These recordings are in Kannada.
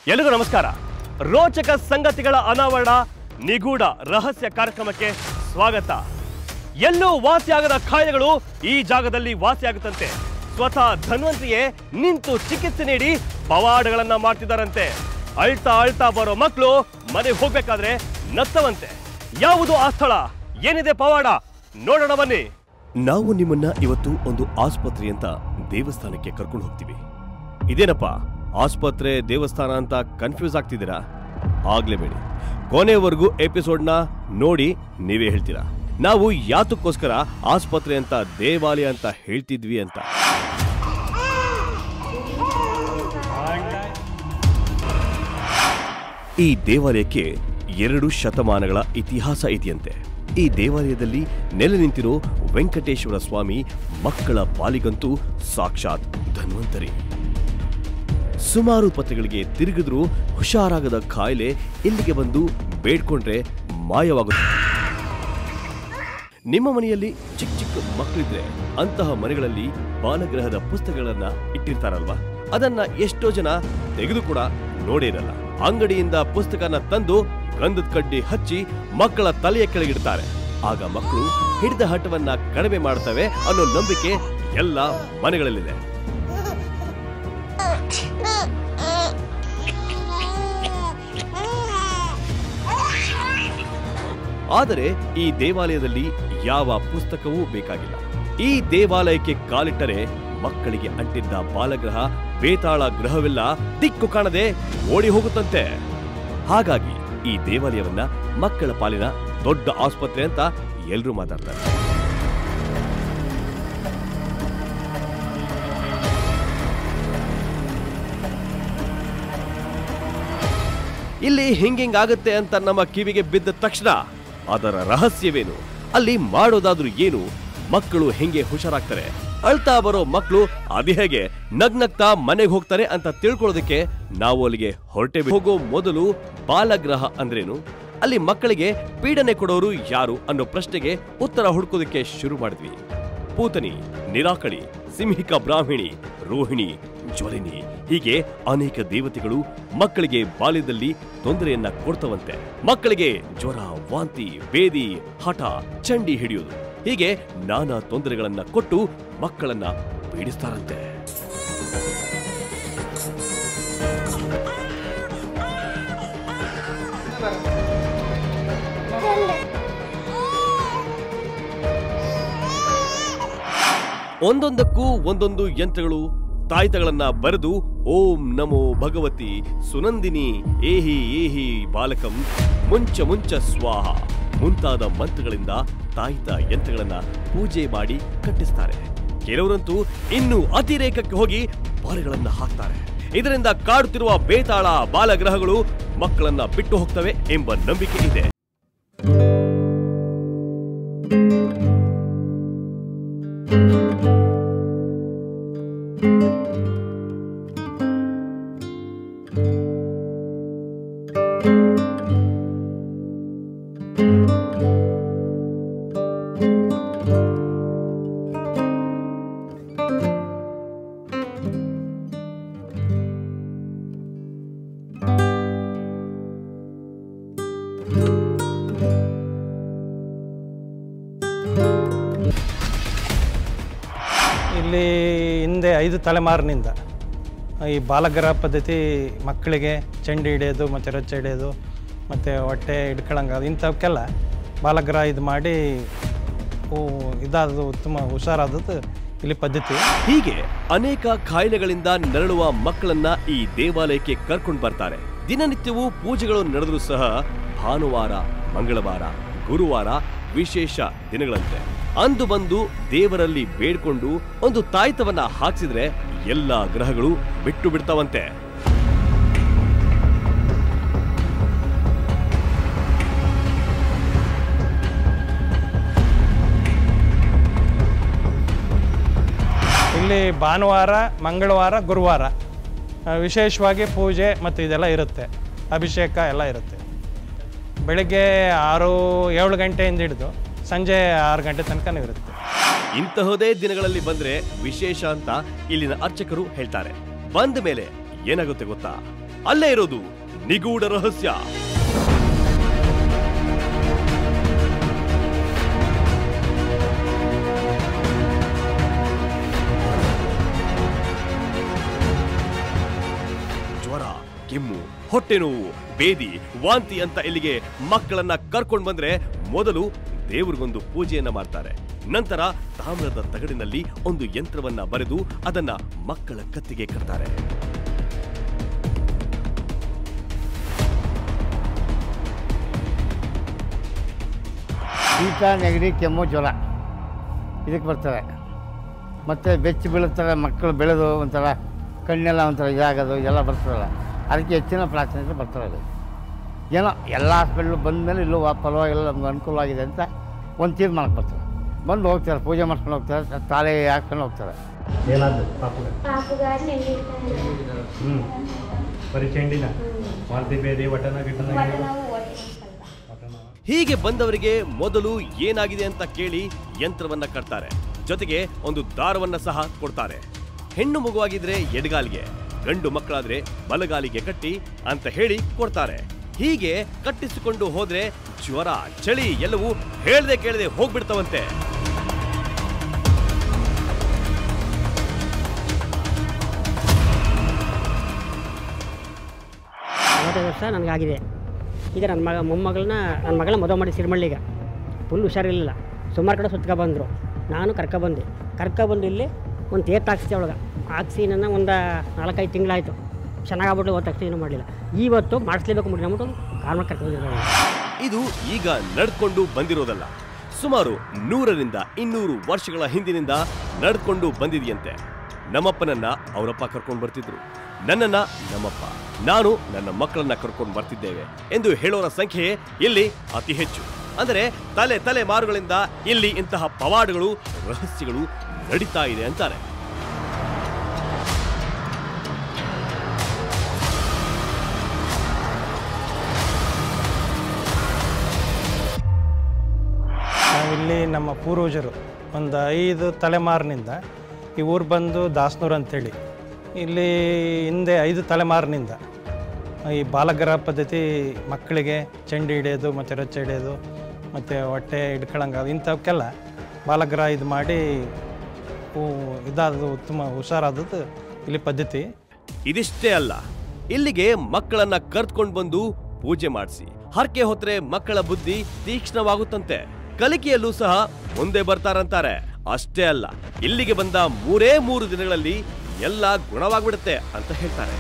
ಎಲ್ಲಿಗೂ ನಮಸ್ಕಾರ ರೋಚಕ ಸಂಗತಿಗಳ ಅನಾವರಣ ನಿಗೂಢ ರಹಸ್ಯ ಕಾರ್ಯಕ್ರಮಕ್ಕೆ ಸ್ವಾಗತ ಎಲ್ಲೂ ವಾಸಿಯಾಗದ ಕಾಯಿಲೆಗಳು ಈ ಜಾಗದಲ್ಲಿ ವಾಸಿಯಾಗುತ್ತಂತೆ ಸ್ವತಃ ಧನ್ವಂತರಿಯೇ ನಿಂತು ಚಿಕಿತ್ಸೆ ನೀಡಿ ಪವಾಡಗಳನ್ನ ಮಾಡ್ತಿದ್ದಾರಂತೆ ಅಳ್ತಾ ಅಳ್ತಾ ಬರೋ ಮಕ್ಕಳು ಮನೆಗೆ ಹೋಗ್ಬೇಕಾದ್ರೆ ನತ್ತವಂತೆ ಯಾವುದು ಆ ಸ್ಥಳ ಏನಿದೆ ಪವಾಡ ನೋಡೋಣ ಬನ್ನಿ ನಾವು ನಿಮ್ಮನ್ನ ಇವತ್ತು ಒಂದು ಆಸ್ಪತ್ರೆ ಅಂತ ದೇವಸ್ಥಾನಕ್ಕೆ ಕರ್ಕೊಂಡು ಹೋಗ್ತೀವಿ ಇದೇನಪ್ಪ ಆಸ್ಪತ್ರೆ ದೇವಸ್ಥಾನ ಅಂತ ಕನ್ಫ್ಯೂಸ್ ಆಗ್ತಿದ್ದೀರಾ ಆಗ್ಲೇಬೇಡಿ ಕೊನೆವರೆಗೂ ಎಪಿಸೋಡ್ನ ನೋಡಿ ನೀವೇ ಹೇಳ್ತೀರಾ ನಾವು ಯಾತಕ್ಕೋಸ್ಕರ ಆಸ್ಪತ್ರೆ ಅಂತ ದೇವಾಲಯ ಅಂತ ಹೇಳ್ತಿದ್ವಿ ಅಂತ ಈ ದೇವಾಲಯಕ್ಕೆ ಎರಡು ಶತಮಾನಗಳ ಇತಿಹಾಸ ಇದೆಯಂತೆ ಈ ದೇವಾಲಯದಲ್ಲಿ ನೆಲೆ ನಿಂತಿರೋ ವೆಂಕಟೇಶ್ವರ ಸ್ವಾಮಿ ಮಕ್ಕಳ ಪಾಲಿಗಂತೂ ಸಾಕ್ಷಾತ್ ಧನ್ವಂತರಿ ಸುಮಾರು ಪತ್ರಿಗಳಿಗೆ ತಿರುಗಿದ್ರೂ ಹುಷಾರಾಗದ ಕಾಯಿಲೆ ಇಲ್ಲಿಗೆ ಬಂದು ಬೇಡ್ಕೊಂಡ್ರೆ ಮಾಯವಾಗುತ್ತೆ ನಿಮ್ಮ ಮನೆಯಲ್ಲಿ ಚಿಕ್ಕ ಚಿಕ್ಕ ಮಕ್ಕಳಿದ್ರೆ ಅಂತಹ ಮನೆಗಳಲ್ಲಿ ಬಾಲಗ್ರಹದ ಪುಸ್ತಕಗಳನ್ನ ಇಟ್ಟಿರ್ತಾರಲ್ವಾ ಅದನ್ನ ಎಷ್ಟೋ ಜನ ತೆಗೆದು ಕೂಡ ನೋಡಿರಲ್ಲ ಅಂಗಡಿಯಿಂದ ಪುಸ್ತಕನ ತಂದು ಗಂಧದ ಕಡ್ಡಿ ಹಚ್ಚಿ ಮಕ್ಕಳ ತಲೆಯ ಕೆಳಗಿಡ್ತಾರೆ ಆಗ ಮಕ್ಕಳು ಹಿಡಿದ ಹಠವನ್ನ ಕಡಿಮೆ ಮಾಡ್ತವೆ ಅನ್ನೋ ನಂಬಿಕೆ ಎಲ್ಲ ಮನೆಗಳಲ್ಲಿದೆ ಆದರೆ ಈ ದೇವಾಲಯದಲ್ಲಿ ಯಾವ ಪುಸ್ತಕವೂ ಬೇಕಾಗಿಲ್ಲ ಈ ದೇವಾಲಯಕ್ಕೆ ಕಾಲಿಟ್ಟರೆ ಮಕ್ಕಳಿಗೆ ಅಂಟಿದ್ದ ಬಾಲಗ್ರಹ ಬೇತಾಳ ಗ್ರಹವೆಲ್ಲ ದಿಕ್ಕು ಕಾಣದೆ ಓಡಿ ಹೋಗುತ್ತಂತೆ ಹಾಗಾಗಿ ಈ ದೇವಾಲಯವನ್ನ ಮಕ್ಕಳ ಪಾಲಿನ ದೊಡ್ಡ ಆಸ್ಪತ್ರೆ ಅಂತ ಎಲ್ರೂ ಮಾತಾಡ್ತಾರೆ ಇಲ್ಲಿ ಹಿಂಗಿಂಗಾಗುತ್ತೆ ಅಂತ ನಮ್ಮ ಕಿವಿಗೆ ಬಿದ್ದ ತಕ್ಷಣ ಅದರ ರಹಸ್ಯವೇನು ಅಲ್ಲಿ ಮಾಡೋದಾದ್ರೂ ಏನು ಮಕ್ಕಳು ಹೆಂಗೆ ಹುಷಾರಾಗ್ತಾರೆ ಅಳ್ತಾ ಬರೋ ಮಕ್ಕಳು ಅದೇ ಹೇಗೆ ನಗ್ನಗ್ತಾ ಮನೆಗೆ ಹೋಗ್ತಾರೆ ಅಂತ ತಿಳ್ಕೊಳ್ಳೋದಕ್ಕೆ ನಾವು ಅಲ್ಲಿಗೆ ಹೊರಟೆ ಹೋಗೋ ಮೊದಲು ಬಾಲಗ್ರಹ ಅಂದ್ರೇನು ಅಲ್ಲಿ ಮಕ್ಕಳಿಗೆ ಪೀಡನೆ ಕೊಡೋರು ಯಾರು ಅನ್ನೋ ಪ್ರಶ್ನೆಗೆ ಉತ್ತರ ಹುಡ್ಕೋದಕ್ಕೆ ಶುರು ಮಾಡಿದ್ವಿ ಪೂತನಿ ನಿರಾಕಳಿ ಸಿಂಹಿಕ ಬ್ರಾಹ್ಮಿಣಿ ರೋಹಿಣಿ ಜ್ವಲಿನಿ ಹೀಗೆ ಅನೇಕ ದೇವತೆಗಳು ಮಕ್ಕಳಿಗೆ ಬಾಲ್ಯದಲ್ಲಿ ತೊಂದರೆಯನ್ನ ಕೊಡ್ತವಂತೆ ಮಕ್ಕಳಿಗೆ ಜ್ವರ ವಾಂತಿ ಬೇದಿ ಹಠ ಚಂಡಿ ಹಿಡಿಯೋದು ಹೀಗೆ ನಾನಾ ತೊಂದರೆಗಳನ್ನ ಕೊಟ್ಟು ಮಕ್ಕಳನ್ನ ಪೀಡಿಸ್ತಾರಂತೆ ಒಂದೊಂದಕ್ಕೂ ಒಂದೊಂದು ಯಂತ್ರಗಳು ತಾಯ್ತಗಳನ್ನ ಬರೆದು ಓಂ ನಮೋ ಭಗವತಿ ಸುನಂದಿನಿ ಏಹಿ ಏಹಿ ಬಾಲಕಂ ಮುಂಚ ಮುಂಚ ಸ್ವಾಹ ಮುಂತಾದ ಮಂತ್ರಗಳಿಂದ ತಾಯ್ತ ಯಂತ್ರಗಳನ್ನ ಪೂಜೆ ಮಾಡಿ ಕಟ್ಟಿಸ್ತಾರೆ ಕೆಲವರಂತೂ ಇನ್ನು ಅತಿರೇಕಕ್ಕೆ ಹೋಗಿ ಬಾಲೆಗಳನ್ನ ಹಾಕ್ತಾರೆ ಇದರಿಂದ ಕಾಡುತ್ತಿರುವ ಬೇತಾಳ ಬಾಲಗ್ರಹಗಳು ಮಕ್ಕಳನ್ನ ಬಿಟ್ಟು ಹೋಗ್ತವೆ ಎಂಬ ನಂಬಿಕೆ ಇದೆ ಇಲ್ಲಿ ಹಿಂದೆ ಐದು ತಲೆಮಾರಿನಿಂದ ಈ ಬಾಲಗ್ರಹ ಪದ್ಧತಿ ಮಕ್ಕಳಿಗೆ ಚೆಂಡು ಹಿಡಿಯೋದು ಮತ್ತು ರೊಚ್ಚ ಹಿಡಿಯೋದು ಮತ್ತು ಹೊಟ್ಟೆ ಹಿಡ್ಕೊಳಂಗ ಇಂಥವಕ್ಕೆಲ್ಲ ಬಾಲಗ್ರಹ ಇದು ಮಾಡಿ ಹೂ- ಇದಾದದು ಉತ್ತಮ ಹುಷಾರಾದದ್ದು ಇಲ್ಲಿ ಪದ್ಧತಿ ಹೀಗೆ ಅನೇಕ ಕಾಯಿಲೆಗಳಿಂದ ನರಳುವ ಮಕ್ಕಳನ್ನ ಈ ದೇವಾಲಯಕ್ಕೆ ಕರ್ಕೊಂಡು ಬರ್ತಾರೆ ದಿನನಿತ್ಯವೂ ಪೂಜೆಗಳು ನಡೆದರೂ ಸಹ ಭಾನುವಾರ ಮಂಗಳವಾರ ಗುರುವಾರ ವಿಶೇಷ ದಿನಗಳಂತೆ ಅಂದು ಬಂದು ದೇವರಲ್ಲಿ ಬೇಡ್ಕೊಂಡು ಒಂದು ತಾಯ್ತವನ್ನ ಹಾಕ್ಸಿದ್ರೆ ಎಲ್ಲಾ ಗ್ರಹಗಳು ಬಿಟ್ಟು ಬಿಡ್ತಾವಂತೆ ಇಲ್ಲಿ ಭಾನುವಾರ ಮಂಗಳವಾರ ಗುರುವಾರ ಆ, ವಿಶೇಷವಾಗಿ ಪೂಜೆ ಮತ್ತು ಇದೆಲ್ಲ ಇರುತ್ತೆ ಅಭಿಷೇಕ ಎಲ್ಲ ಇರುತ್ತೆ ಬೆಳಗ್ಗೆ ಆರು ಏಳು ಗಂಟೆಯಿಂದ ಹಿಡಿದು ಸಂಜೆ ಆರು ಗಂಟೆ ತನಕ ಇರುತ್ತೆ ಇಂತಹದೇ ದಿನಗಳಲ್ಲಿ ಬಂದ್ರೆ ವಿಶೇಷ ಅಂತ ಇಲ್ಲಿನ ಅರ್ಚಕರು ಹೇಳ್ತಾರೆ ಬಂದ ಮೇಲೆ ಏನಾಗುತ್ತೆ ಗೊತ್ತಾ ಅಲ್ಲೇ ಇರೋದು ನಿಗೂಢ ರಹಸ್ಯ ಜ್ವರ ಕೆಮ್ಮು ಹೊಟ್ಟೆ ನೋವು ಬೇದಿ ವಾಂತಿ ಅಂತ ಇಲ್ಲಿಗೆ ಮಕ್ಕಳನ್ನ ಕರ್ಕೊಂಡು ಬಂದ್ರೆ ಮೊದಲು ದೇವ್ರಿಗೊಂದು ಪೂಜೆಯನ್ನ ಮಾಡ್ತಾರೆ ನಂತರ ತಾಮ್ರದ ತಗಡಿನಲ್ಲಿ ಒಂದು ಯಂತ್ರವನ್ನ ಬರೆದು ಅದನ್ನ ಮಕ್ಕಳ ಕತ್ತಿಗೆ ಕಟ್ತಾರೆ ಶೀತ ನೆಗಡಿ ಕೆಮ್ಮು ಜ್ವರ ಇದಕ್ಕೆ ಬರ್ತಾರೆ ಮತ್ತು ಬೆಚ್ಚಿ ಬೀಳುತ್ತಾರೆ ಮಕ್ಕಳು ಬೆಳೆದು ಒಂಥರ ಕಣ್ಣೆಲ್ಲ ಒಂಥರ ಇದಾಗೋದು ಇದೆಲ್ಲ ಬರ್ತದಲ್ಲ ಅದಕ್ಕೆ ಹೆಚ್ಚಿನ ಪ್ರಾರ್ಥನೆ ಬರ್ತಾರೆ ಅದು ಏನೋ ಎಲ್ಲ ಹಾಸ್ಪಿಟ್ಲು ಬಂದಮೇಲೆ ಇಲ್ಲೂ ವಾ- ಪರವಾಗಿಲ್ಲ ನಮ್ಗೆ ಅನುಕೂಲವಾಗಿದೆ ಅಂತ ಒಂದು ತೀರ್ಮಾನಕ್ಕೆ ಬರ್ತಾರೆ ಬಂದು ಹೋಗ್ತಾರೆ ಪೂಜೆ ಮಾಡ್ಕೊಂಡು ಹೋಗ್ತಾರೆ ತಾಳೆ ಹಾಕ್ಕೊಂಡು ಹೋಗ್ತಾರೆ ಏನಾದ್ರು ಪಾಪುಗೆ ಪಾಪುಗಾರ ನೆಲ್ಲಿ ಹ್ಞೂ ಬರೀ ಚೆಂಡಿನ ವಾಂತಿ ಬೇದಿ ವಟನ ಗಿಟನ ಒಟ್ಟು ನಾವು ಹೊಟ್ಟೆ ಸ್ವಲ್ಪ ಹೀಗೆ ಬಂದವರಿಗೆ ಮೊದಲು ಏನಾಗಿದೆ ಅಂತ ಕೇಳಿ ಯಂತ್ರವನ್ನ ಕಟ್ತಾರೆ ಜೊತೆಗೆ ಒಂದು ದಾರವನ್ನ ಸಹ ಕೊಡ್ತಾರೆ ಹೆಣ್ಣು ಮಗುವಾಗಿದ್ರೆ ಎಡಗಾಲಿಗೆ ಗಂಡು ಮಕ್ಕಳಾದ್ರೆ ಬಲಗಾಲಿಗೆ ಕಟ್ಟಿ ಅಂತ ಹೇಳಿ ಕೊಡ್ತಾರೆ ಹೀಗೆ ಕಟ್ಟಿಸಿಕೊಂಡು ಹೋದ್ರೆ ಜ್ವರ ಚಳಿ ಎಲ್ಲವೂ ಹೇಳ್ದೆ ಕೇಳದೆ ಹೋಗ್ಬಿಡ್ತವಂತೆ ಐವತ್ತೈದು ವರ್ಷ ನನಗಾಗಿದೆ ಈಗ ನನ್ನ ಮಗ ಮೊಮ್ಮಗಳನ್ನ ನನ್ನ ಮಗಳ ಮದುವೆ ಮಾಡಿ ಸಿರಿಮಳ್ಳಿಗೆ ಫುಲ್ ಹುಷಾರಿರಲಿಲ್ಲ ಸುಮಾರು ಕಡೆ ಸುತ್ಕೊ ಬಂದರು ನಾನು ಕರ್ಕೊಬಂದೆ ಕರ್ಕೊಬಂದು ಇಲ್ಲಿ ಒಂದು ತೇಟ್ ಹಾಕ್ಸಿದೆ ಒಳಗೆ ಹಾಕ್ಸಿ ನನ್ನ ಒಂದು ನಾಲ್ಕೈದು ತಿಂಗಳಾಯಿತು ಚೆನ್ನಾಗಾಗ್ಬಿಟ್ಟು ಇವತ್ತು ತಕ್ಷಣ ಏನೂ ಮಾಡಲಿಲ್ಲ ಇವತ್ತು ಮಾಡಿಸ್ಲೇಬೇಕು ಮುಡಿ ಅಂದ್ಬಿಟ್ಟು ಕಾರಣ ಕರ್ಕೊಂಡಿದ್ದಾರೆ ಇದು ಈಗ ನಡ್ಕೊಂಡು ಬಂದಿರೋದಲ್ಲ ಸುಮಾರು ನೂರರಿಂದ ಇನ್ನೂರು ವರ್ಷಗಳ ಹಿಂದಿನಿಂದ ನಡ್ಕೊಂಡು ಬಂದಿದೆಯಂತೆ ನಮ್ಮಪ್ಪನನ್ನ ಅವರಪ್ಪ ಕರ್ಕೊಂಡು ಬರ್ತಿದ್ರು ನನ್ನನ್ನ ನಮ್ಮಪ್ಪ ನಾನು ನನ್ನ ಮಕ್ಕಳನ್ನ ಕರ್ಕೊಂಡು ಬರ್ತಿದ್ದೇವೆ ಎಂದು ಹೇಳೋರ ಸಂಖ್ಯೆ ಇಲ್ಲಿ ಅತಿ ಹೆಚ್ಚು ಅಂದರೆ ತಲೆ ತಲೆ ಮಾರುಗಳಿಂದ ಇಲ್ಲಿ ಇಂತಹ ಪವಾಡಗಳು ರಹಸ್ಯಗಳು ನಡೀತಾ ಇದೆ ಅಂತಾರೆ ಇಲ್ಲಿ ನಮ್ಮ ಪೂರ್ವಜರು ಒಂದು ಐದು ತಲೆಮಾರಿನಿಂದ ಈ ಊರು ಬಂದು ದಾಸನೂರು ಅಂತೇಳಿ ಇಲ್ಲಿ ಹಿಂದೆ ಐದು ತಲೆಮಾರಿನಿಂದ ಈ ಬಾಲಗ್ರಹ ಪದ್ಧತಿ ಮಕ್ಕಳಿಗೆ ಚೆಂಡು ಹಿಡಿಯೋದು ಮತ್ತು ರೊಚ್ಚ ಹಿಡಿಯೋದು ಮತ್ತು ಹೊಟ್ಟೆ ಹಿಡ್ಕೊಳಂಗ ಇಂಥವಕ್ಕೆಲ್ಲ ಬಾಲಗ್ರಹ ಇದು ಮಾಡಿ ಹೂ- ಇದಾದದು ಉತ್ತಮ ಹುಷಾರಾದದ್ದು ಇಲ್ಲಿ ಪದ್ಧತಿ ಇದಿಷ್ಟೇ ಅಲ್ಲ ಇಲ್ಲಿಗೆ ಮಕ್ಕಳನ್ನ ಕರ್ತ್ಕೊಂಡ್ ಬಂದು ಪೂಜೆ ಮಾಡಿಸಿ ಹರಕೆ ಹೊತ್ರೆ ಮಕ್ಕಳ ಬುದ್ಧಿ ತೀಕ್ಷ್ಣವಾಗುತ್ತಂತೆ ಕಲಿಕೆಯಲ್ಲೂ ಸಹ ಮುಂದೆ ಬರ್ತಾರಂತಾರೆ ಅಷ್ಟೇ ಅಲ್ಲ ಇಲ್ಲಿಗೆ ಬಂದ ಮೂರೇ ಮೂರು ದಿನಗಳಲ್ಲಿ ಎಲ್ಲ ಗುಣವಾಗ್ಬಿಡುತ್ತೆ ಅಂತ ಹೇಳ್ತಾರೆ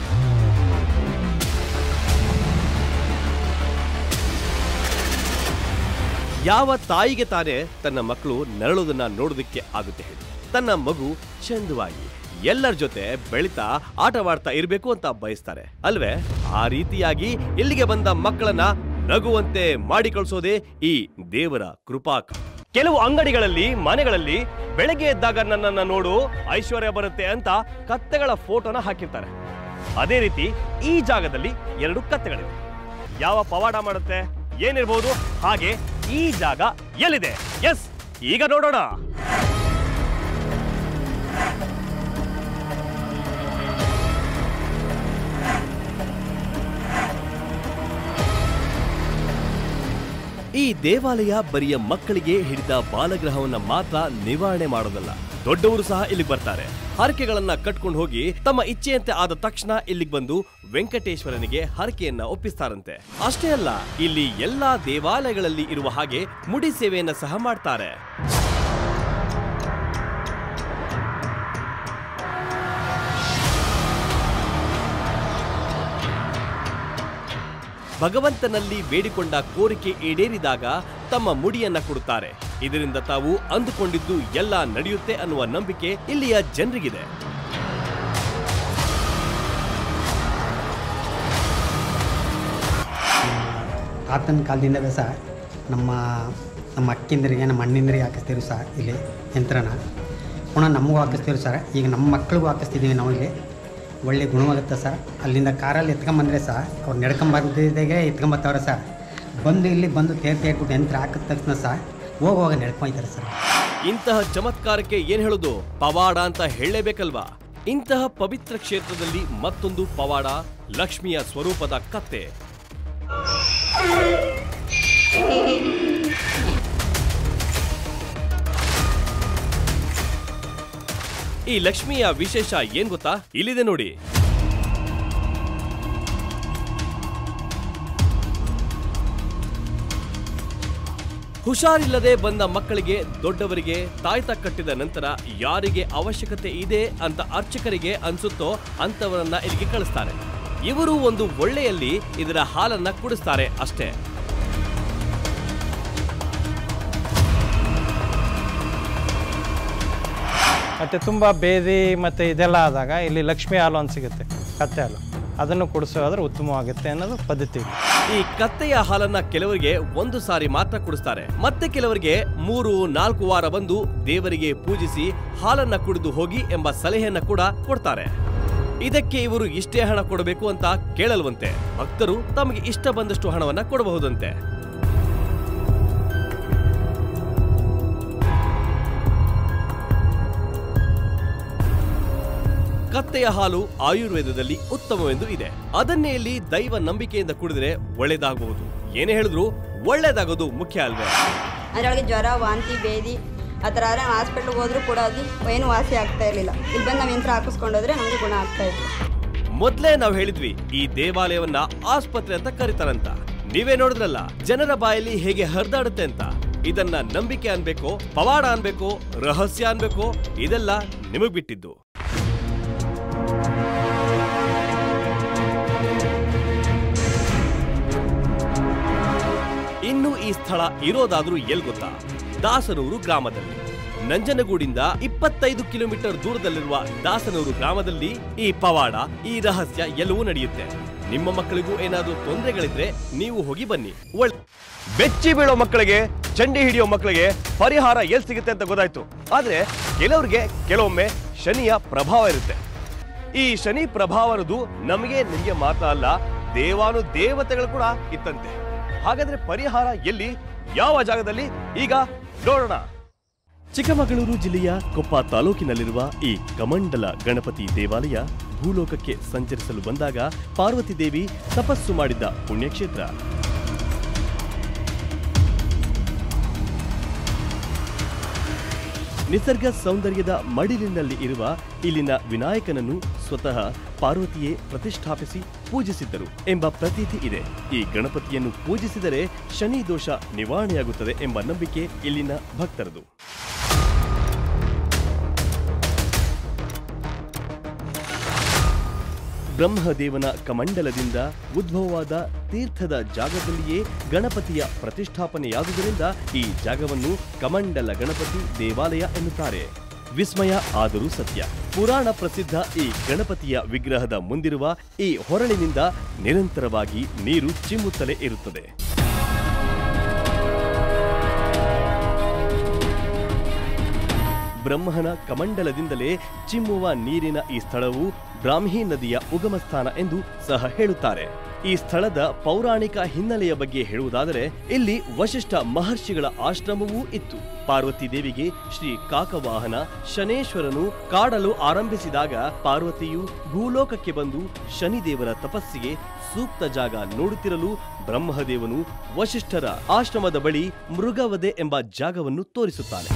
ಯಾವ ತಾಯಿಗೆ ತಾನೇ ತನ್ನ ಮಕ್ಕಳು ನರಳೋದನ್ನ ನೋಡೋದಕ್ಕೆ ಆಗುತ್ತೆ ಹೇಳಿ ತನ್ನ ಮಗು ಚಂದವಾಗಿ ಎಲ್ಲರ ಜೊತೆ ಬೆಳಿತಾ ಆಟವಾಡ್ತಾ ಇರಬೇಕು ಅಂತ ಬಯಸ್ತಾರೆ ಅಲ್ವೇ ಆ ರೀತಿಯಾಗಿ ಇಲ್ಲಿಗೆ ಬಂದ ಮಕ್ಕಳನ್ನ ನಗುವಂತೆ ಮಾಡಿ ಕಳಿಸೋದೇ ಈ ದೇವರ ಕೃಪಾಕ ಕೆಲವು ಅಂಗಡಿಗಳಲ್ಲಿ ಮನೆಗಳಲ್ಲಿ ಬೆಳಗ್ಗೆ ಎದ್ದಾಗ ನನ್ನನ್ನ ನೋಡು ಐಶ್ವರ್ಯ ಬರುತ್ತೆ ಅಂತ ಕತ್ತೆಗಳ ಫೋಟೋನ ಹಾಕಿರ್ತಾರೆ ಅದೇ ರೀತಿ ಈ ಜಾಗದಲ್ಲಿ ಎರಡು ಕತ್ತೆಗಳಿವೆ ಯಾವ ಪವಾಡ ಮಾಡುತ್ತೆ ಏನಿರ್ಬೋದು ಹಾಗೆ ಈ ಜಾಗ ಎಲ್ಲಿದೆ ಎಸ್ ಈಗ ನೋಡೋಣ ಈ ದೇವಾಲಯ ಬರಿಯ ಮಕ್ಕಳಿಗೆ ಹಿಡಿದ ಬಾಲಗ್ರಹವನ್ನ ಮಾತ್ರ ನಿವಾರಣೆ ಮಾಡೋದಲ್ಲ ದೊಡ್ಡವರು ಸಹ ಇಲ್ಲಿಗೆ ಬರ್ತಾರೆ ಹರಕೆಗಳನ್ನ ಕಟ್ಕೊಂಡು ಹೋಗಿ ತಮ್ಮ ಇಚ್ಛೆಯಂತೆ ಆದ ತಕ್ಷಣ ಇಲ್ಲಿಗೆ ಬಂದು ವೆಂಕಟೇಶ್ವರನಿಗೆ ಹರಕೆಯನ್ನ ಒಪ್ಪಿಸ್ತಾರಂತೆ ಅಷ್ಟೇ ಅಲ್ಲ ಇಲ್ಲಿ ಎಲ್ಲಾ ದೇವಾಲಯಗಳಲ್ಲಿ ಇರುವ ಹಾಗೆ ಮುಡಿ ಸೇವೆಯನ್ನ ಸಹ ಮಾಡ್ತಾರೆ ಭಗವಂತನಲ್ಲಿ ಬೇಡಿಕೊಂಡ ಕೋರಿಕೆ ಈಡೇರಿದಾಗ ತಮ್ಮ ಮುಡಿಯನ್ನ ಕೊಡುತ್ತಾರೆ ಇದರಿಂದ ತಾವು ಅಂದುಕೊಂಡಿದ್ದು ಎಲ್ಲ ನಡೆಯುತ್ತೆ ಅನ್ನುವ ನಂಬಿಕೆ ಇಲ್ಲಿಯ ಜನರಿಗಿದೆ ಆತನ ಕಾಲದಿಂದಲೇ ಸಹ ನಮ್ಮ ನಮ್ಮ ಅಕ್ಕಿಂದರಿಗೆ ನಮ್ಮ ಅಣ್ಣಿಂದರಿಗೆ ಹಾಕಿಸ್ತೀವಿ ಸಹ ಇಲ್ಲಿ ಯಂತ್ರನ ಪುನಃ ನಮಗೂ ಹಾಕಿಸ್ತೀವಿ ಸರ್ ಈಗ ನಮ್ಮ ಮಕ್ಳಿಗೂ ಹಾಕಿಸ್ತಿದ್ದೀವಿ ನಾವು ಇಲ್ಲಿ ಒಳ್ಳೆ ಗುಣವಾಗುತ್ತೆ ಸರ್ ಅಲ್ಲಿಂದ ಕಾರಲ್ಲಿ ಎತ್ಕೊಂಬಂದರೆ ಸಹ ಅವ್ರು ನಡ್ಕೊಂಬಂದಿದ್ದಾಗೆ ಎತ್ಕೊಂಬತ್ತವ್ರೆ ಸರ್ ಬಂದು ಇಲ್ಲಿ ಬಂದು ತೇರ್ ತೇರ್ಬಿಟ್ಟು ಯಂತ್ರ ಹಾಕಿದ ತಕ್ಷಣ ಸಹ ಹೋಗುವಾಗ ನಡ್ಕೊಯ್ತಾರೆ ಸರ್ ಇಂತಹ ಚಮತ್ಕಾರಕ್ಕೆ ಏನ್ ಹೇಳೋದು ಪವಾಡ ಅಂತ ಹೇಳಲೇಬೇಕಲ್ವಾ ಇಂತಹ ಪವಿತ್ರ ಕ್ಷೇತ್ರದಲ್ಲಿ ಮತ್ತೊಂದು ಪವಾಡ ಲಕ್ಷ್ಮಿಯ ಸ್ವರೂಪದ ಕತ್ತೆ ಈ ಲಕ್ಷ್ಮಿಯ ವಿಶೇಷ ಏನ್ ಗೊತ್ತಾ ಇಲ್ಲಿದೆ ನೋಡಿ ಹುಷಾರಿಲ್ಲದೆ ಬಂದ ಮಕ್ಕಳಿಗೆ ದೊಡ್ಡವರಿಗೆ ತಾಯ್ತ ಕಟ್ಟಿದ ನಂತರ ಯಾರಿಗೆ ಅವಶ್ಯಕತೆ ಇದೆ ಅಂತ ಅರ್ಚಕರಿಗೆ ಅನ್ಸುತ್ತೋ ಅಂತವರನ್ನ ಇಲ್ಲಿಗೆ ಕಳಿಸ್ತಾರೆ ಇವರು ಒಂದು ಒಳ್ಳೆಯಲ್ಲಿ ಇದರ ಹಾಲನ್ನ ಕುಡಿಸ್ತಾರೆ ಅಷ್ಟೇ ಮತ್ತು ತುಂಬ ಬೇದಿ ಮತ್ತು ಇದೆಲ್ಲ ಆದಾಗ ಇಲ್ಲಿ ಲಕ್ಷ್ಮಿ ಹಾಲು ಅಂತ ಸಿಗುತ್ತೆ ಕತ್ತೆ ಹಾಲು ಅದನ್ನು ಕುಡಿಸೋದ್ರೆ ಉತ್ತಮವಾಗುತ್ತೆ ಅನ್ನೋದು ಪದ್ಧತಿ ಇಲ್ಲಿ. ಈ ಕತ್ತೆಯ ಹಾಲನ್ನ ಕೆಲವರಿಗೆ ಒಂದು ಸಾರಿ ಮಾತ್ರ ಕುಡಿಸ್ತಾರೆ ಮತ್ತೆ ಕೆಲವರಿಗೆ ಮೂರು ನಾಲ್ಕು ವಾರ ಬಂದು ದೇವರಿಗೆ ಪೂಜಿಸಿ ಹಾಲನ್ನ ಕುಡಿದು ಹೋಗಿ ಎಂಬ ಸಲಹೆಯನ್ನ ಕೂಡ ಕೊಡ್ತಾರೆ ಇದಕ್ಕೆ ಇವರು ಇಷ್ಟೇ ಹಣ ಕೊಡಬೇಕು ಅಂತ ಕೇಳಲ್ವಂತೆ ಭಕ್ತರು ತಮಗೆ ಇಷ್ಟ ಬಂದಷ್ಟು ಹಣವನ್ನ ಕೊಡಬಹುದಂತೆ ಕತ್ತೆಯ ಹಾಲು ಆಯುರ್ವೇದದಲ್ಲಿ ಉತ್ತಮವೆಂದು ಇದೆ ಅದನ್ನೇ ಇಲ್ಲಿ ದೈವ ನಂಬಿಕೆಯಿಂದ ಕುಡಿದ್ರೆ ಒಳ್ಳೇದಾಗಬಹುದು ಏನೇ ಹೇಳಿದ್ರು ಒಳ್ಳೇದಾಗೋದು ಮುಖ್ಯ ಅಲ್ವೇ ಅದರೊಳಗೆ ಜ್ವರ ವಾಂತಿ ಬೇದಿ ಆ ಥರ ಆದರೆ ಹಾಸ್ಪಿಟ್ಲಿಗೆ ಹೋದ್ರೂ ಕೂಡ ಅದು ಏನು ವಾಸಿ ಆಗ್ತಾ ಇರಲಿಲ್ಲ ಇಲ್ಲಿ ಬಂದು ನಾವು ಯಂತ್ರ ಹಾಕಿಸ್ಕೊಂಡೋದ್ರೆ ನಮಗೆ ಗುಣ ಆಗ್ತಾ ಇತ್ತು ಮೊದ್ಲೇ ನಾವು ಹೇಳಿದ್ವಿ ಈ ದೇವಾಲಯವನ್ನ ಆಸ್ಪತ್ರೆ ಅಂತ ಕರೀತಾರಂತ ನೀವೇ ನೋಡಿದ್ರಲ್ಲ ಜನರ ಬಾಯಲ್ಲಿ ಹೇಗೆ ಹರಿದಾಡುತ್ತೆ ಅಂತ ಇದನ್ನ ನಂಬಿಕೆ ಅನ್ಬೇಕೋ ಪವಾಡ ಅನ್ಬೇಕೋ ರಹಸ್ಯ ಅನ್ಬೇಕೋ ಇದೆಲ್ಲ ನಿಮಗ್ ಬಿಟ್ಟಿದ್ದು ಇನ್ನು ಈ ಸ್ಥಳ ಇರೋದಾದ್ರೂ ಎಲ್ ಗೊತ್ತಾ ದಾಸನೂರು ಗ್ರಾಮದಲ್ಲಿ ನಂಜನಗೂಡಿಂದ ಇಪ್ಪತ್ತೈದು ಕಿಲೋಮೀಟರ್ ದೂರದಲ್ಲಿರುವ ದಾಸನೂರು ಗ್ರಾಮದಲ್ಲಿ ಈ ಪವಾಡ ಈ ರಹಸ್ಯ ಎಲ್ಲವೂ ನಡೆಯುತ್ತೆ ನಿಮ್ಮ ಮಕ್ಕಳಿಗೂ ಏನಾದ್ರೂ ತೊಂದರೆಗಳಿದ್ರೆ ನೀವು ಹೋಗಿ ಬನ್ನಿ ಒಳ್ಳೆ ಬೆಚ್ಚಿ ಬೀಳೋ ಮಕ್ಕಳಿಗೆ ಚಂಡಿ ಹಿಡಿಯೋ ಮಕ್ಕಳಿಗೆ ಪರಿಹಾರ ಎಲ್ಲಿ ಸಿಗುತ್ತೆ ಅಂತ ಗೊತ್ತಾಯ್ತು ಆದ್ರೆ ಕೆಲವ್ರಿಗೆ ಕೆಲವೊಮ್ಮೆ ಶನಿಯ ಪ್ರಭಾವ ಇರುತ್ತೆ ಈ ಶನಿ ಪ್ರಭಾವನದು ನಮಗೆ ನಿಮಗೆ ಮಾತ್ರ ಅಲ್ಲ ದೇವಾನು ದೇವತೆಗಳು ಕೂಡ ಇತ್ತಂತೆ ಹಾಗಾದ್ರೆ ಪರಿಹಾರ ಎಲ್ಲಿ ಯಾವ ಜಾಗದಲ್ಲಿ ಈಗ ನೋಡೋಣ ಚಿಕ್ಕಮಗಳೂರು ಜಿಲ್ಲೆಯ ಕೊಪ್ಪ ತಾಲೂಕಿನಲ್ಲಿರುವ ಈ ಕಮಂಡಲ ಗಣಪತಿ ದೇವಾಲಯ ಭೂಲೋಕಕ್ಕೆ ಸಂಚರಿಸಲು ಬಂದಾಗ ಪಾರ್ವತಿ ದೇವಿ ತಪಸ್ಸು ಮಾಡಿದ್ದ ಪುಣ್ಯಕ್ಷೇತ್ರ ನಿಸರ್ಗ ಸೌಂದರ್ಯದ ಮಡಿಲಿನಲ್ಲಿ ಇರುವ ಇಲ್ಲಿನ ವಿನಾಯಕನನ್ನು ಸ್ವತಃ ಪಾರ್ವತಿಯೇ ಪ್ರತಿಷ್ಠಾಪಿಸಿ ಪೂಜಿಸಿದ್ದರು ಎಂಬ ಪ್ರತೀತಿ ಇದೆ ಈ ಗಣಪತಿಯನ್ನು ಪೂಜಿಸಿದರೆ ಶನಿ ದೋಷ ನಿವಾರಣೆಯಾಗುತ್ತದೆ ಎಂಬ ನಂಬಿಕೆ ಇಲ್ಲಿನ ಭಕ್ತರದು ಬ್ರಹ್ಮದೇವನ ಕಮಂಡಲದಿಂದ ಉದ್ಭವವಾದ ತೀರ್ಥದ ಜಾಗದಲ್ಲಿಯೇ ಗಣಪತಿಯ ಪ್ರತಿಷ್ಠಾಪನೆಯಾದುದರಿಂದ ಈ ಜಾಗವನ್ನು ಕಮಂಡಲ ಗಣಪತಿ ದೇವಾಲಯ ಎನ್ನುತ್ತಾರೆ ವಿಸ್ಮಯ ಆದರೂ ಸತ್ಯ ಪುರಾಣ ಪ್ರಸಿದ್ಧ ಈ ಗಣಪತಿಯ ವಿಗ್ರಹದ ಮುಂದಿರುವ ಈ ಹೊರಳಿನಿಂದ ನಿರಂತರವಾಗಿ ನೀರು ಚಿಮ್ಮುತ್ತಲೇ ಇರುತ್ತದೆ ಬ್ರಹ್ಮನ ಕಮಂಡಲದಿಂದಲೇ ಚಿಮ್ಮುವ ನೀರಿನ ಈ ಸ್ಥಳವು ಬ್ರಾಹ್ಮಿ ನದಿಯ ಉಗಮ ಸ್ಥಾನ ಎಂದು ಸಹ ಹೇಳುತ್ತಾರೆ ಈ ಸ್ಥಳದ ಪೌರಾಣಿಕ ಹಿನ್ನೆಲೆಯ ಬಗ್ಗೆ ಹೇಳುವುದಾದರೆ ಇಲ್ಲಿ ವಶಿಷ್ಠ ಮಹರ್ಷಿಗಳ ಆಶ್ರಮವೂ ಇತ್ತು ಪಾರ್ವತಿ ದೇವಿಗೆ ಶ್ರೀ ಕಾಕವಾಹನ ಶನೇಶ್ವರನು ಕಾಡಲು ಆರಂಭಿಸಿದಾಗ ಪಾರ್ವತಿಯು ಭೂಲೋಕಕ್ಕೆ ಬಂದು ಶನಿದೇವರ ತಪಸ್ಸಿಗೆ ಸೂಕ್ತ ಜಾಗ ನೋಡುತ್ತಿರಲು ಬ್ರಹ್ಮದೇವನು ವಶಿಷ್ಠರ ಆಶ್ರಮದ ಬಳಿ ಮೃಗವಧೆ ಎಂಬ ಜಾಗವನ್ನು ತೋರಿಸುತ್ತಾನೆ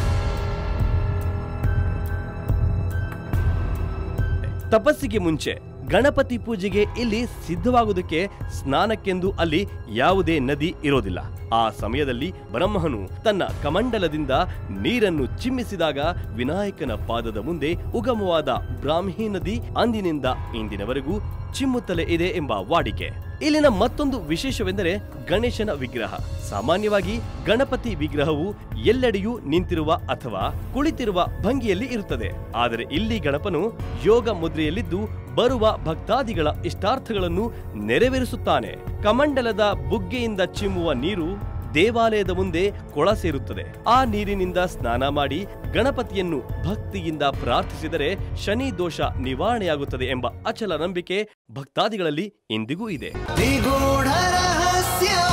ತಪಸ್ಸಿಗೆ ಮುಂಚೆ ಗಣಪತಿ ಪೂಜೆಗೆ ಇಲ್ಲಿ ಸಿದ್ಧವಾಗುವುದಕ್ಕೆ ಸ್ನಾನಕ್ಕೆಂದು ಅಲ್ಲಿ ಯಾವುದೇ ನದಿ ಇರೋದಿಲ್ಲ ಆ ಸಮಯದಲ್ಲಿ ಬ್ರಹ್ಮನು ತನ್ನ ಕಮಂಡಲದಿಂದ ನೀರನ್ನು ಚಿಮ್ಮಿಸಿದಾಗ ವಿನಾಯಕನ ಪಾದದ ಮುಂದೆ ಉಗಮವಾದ ಬ್ರಾಹ್ಮಿ ನದಿ ಅಂದಿನಿಂದ ಇಂದಿನವರೆಗೂ ಚಿಮ್ಮುತ್ತಲೇ ಇದೆ ಎಂಬ ವಾಡಿಕೆ ಇಲ್ಲಿನ ಮತ್ತೊಂದು ವಿಶೇಷವೆಂದರೆ ಗಣೇಶನ ವಿಗ್ರಹ ಸಾಮಾನ್ಯವಾಗಿ ಗಣಪತಿ ವಿಗ್ರಹವು ಎಲ್ಲೆಡೆಯೂ ನಿಂತಿರುವ ಅಥವಾ ಕುಳಿತಿರುವ ಭಂಗಿಯಲ್ಲಿ ಇರುತ್ತದೆ ಆದರೆ ಇಲ್ಲಿ ಗಣಪನು ಯೋಗ ಮುದ್ರೆಯಲ್ಲಿದ್ದು ಬರುವ ಭಕ್ತಾದಿಗಳ ಇಷ್ಟಾರ್ಥಗಳನ್ನು ನೆರವೇರಿಸುತ್ತಾನೆ ಕಮಂಡಲದ ಬುಗ್ಗೆಯಿಂದ ಚಿಮ್ಮುವ ನೀರು ದೇವಾಲಯದ ಮುಂದೆ ಕೊಳ ಸೇರುತ್ತದೆ ಆ ನೀರಿನಿಂದ ಸ್ನಾನ ಮಾಡಿ ಗಣಪತಿಯನ್ನು ಭಕ್ತಿಯಿಂದ ಪ್ರಾರ್ಥಿಸಿದರೆ ಶನಿ ದೋಷ ನಿವಾರಣೆಯಾಗುತ್ತದೆ ಎಂಬ ಅಚಲ ನಂಬಿಕೆ ಭಕ್ತಾದಿಗಳಲ್ಲಿ ಇಂದಿಗೂ ಇದೆ ನಿಗೂಢ ರಹಸ್ಯ